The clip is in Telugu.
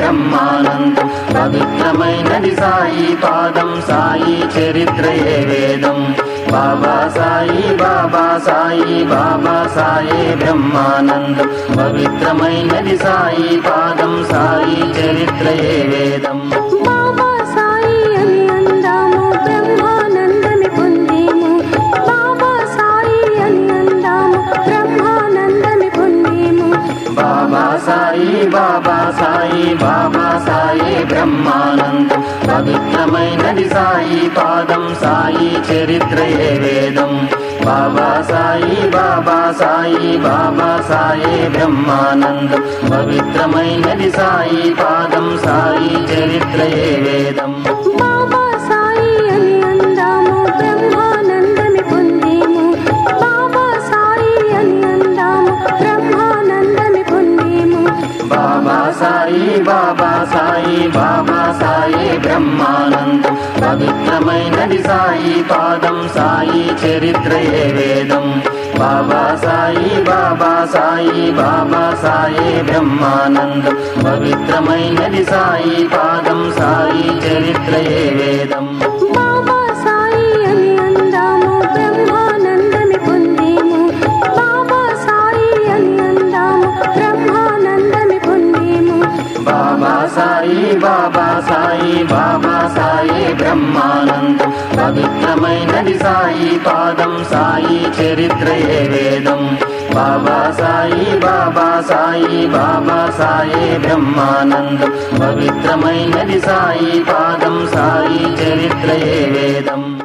బ్రహ్మానందం పవిత్రమైనది సాయి పాదం సాయి చరిత్రయే వేదం బాబా సాయి బాబా సాయి బాబా సాయే బ్రహ్మానందం పవిత్రమైనది సాయి పాదం సాయి చరిత్రయే వేదం బాబా సాయి అని అందాము బ్రహ్మానందమి పొందేము బాబా సాయి అని అందాము బ్రహ్మానందమి పొందేము బాబా సాయి బాబా సాయి బాబా సాయే బ్రహ్మానందం పవిత్రమైనది సాయి పాదం సాయి చరిత్రయే వేదం బాబా సాయి బాబా సాయి బాబా సాయే బ్రహ్మానందం పవిత్రమైనది సాయి పాదం సాయి చరిత్రయే వేదం బాబా సాయి అని అందాము బ్రహ్మానందమి పొందేము బాబా సాయి అని అందాము బ్రహ్మానందమి పొందేము బాబా సాయి బాబా సాయి బాబా సాయే బ్రహ్మానందం పవిత్రమైనది సాయి పాదం సాయి చరిత్రయే వేదం బాబా సాయి బాబా సాయి బాబా సాయే బ్రహ్మానందం పవిత్రమైనది సాయి పాదం సాయి చరిత్రయే వేదం బాబా సాయి అని అందాము బ్రహ్మానందమి పొందేము బాబా సాయి అని అందాము బ్రహ్మానందమి పొందేము బాబా సాయి బాబా సాయి బాబా సాయే బ్రహ్మానందం పవిత్రమైనది సాయి పాదం సాయి చరిత్రయే వేదం బాబా సాయి బాబా సాయి బాబా సాయే బ్రహ్మానందం పవిత్రమైనది సాయి పాదం సాయి చరిత్రయే వేదం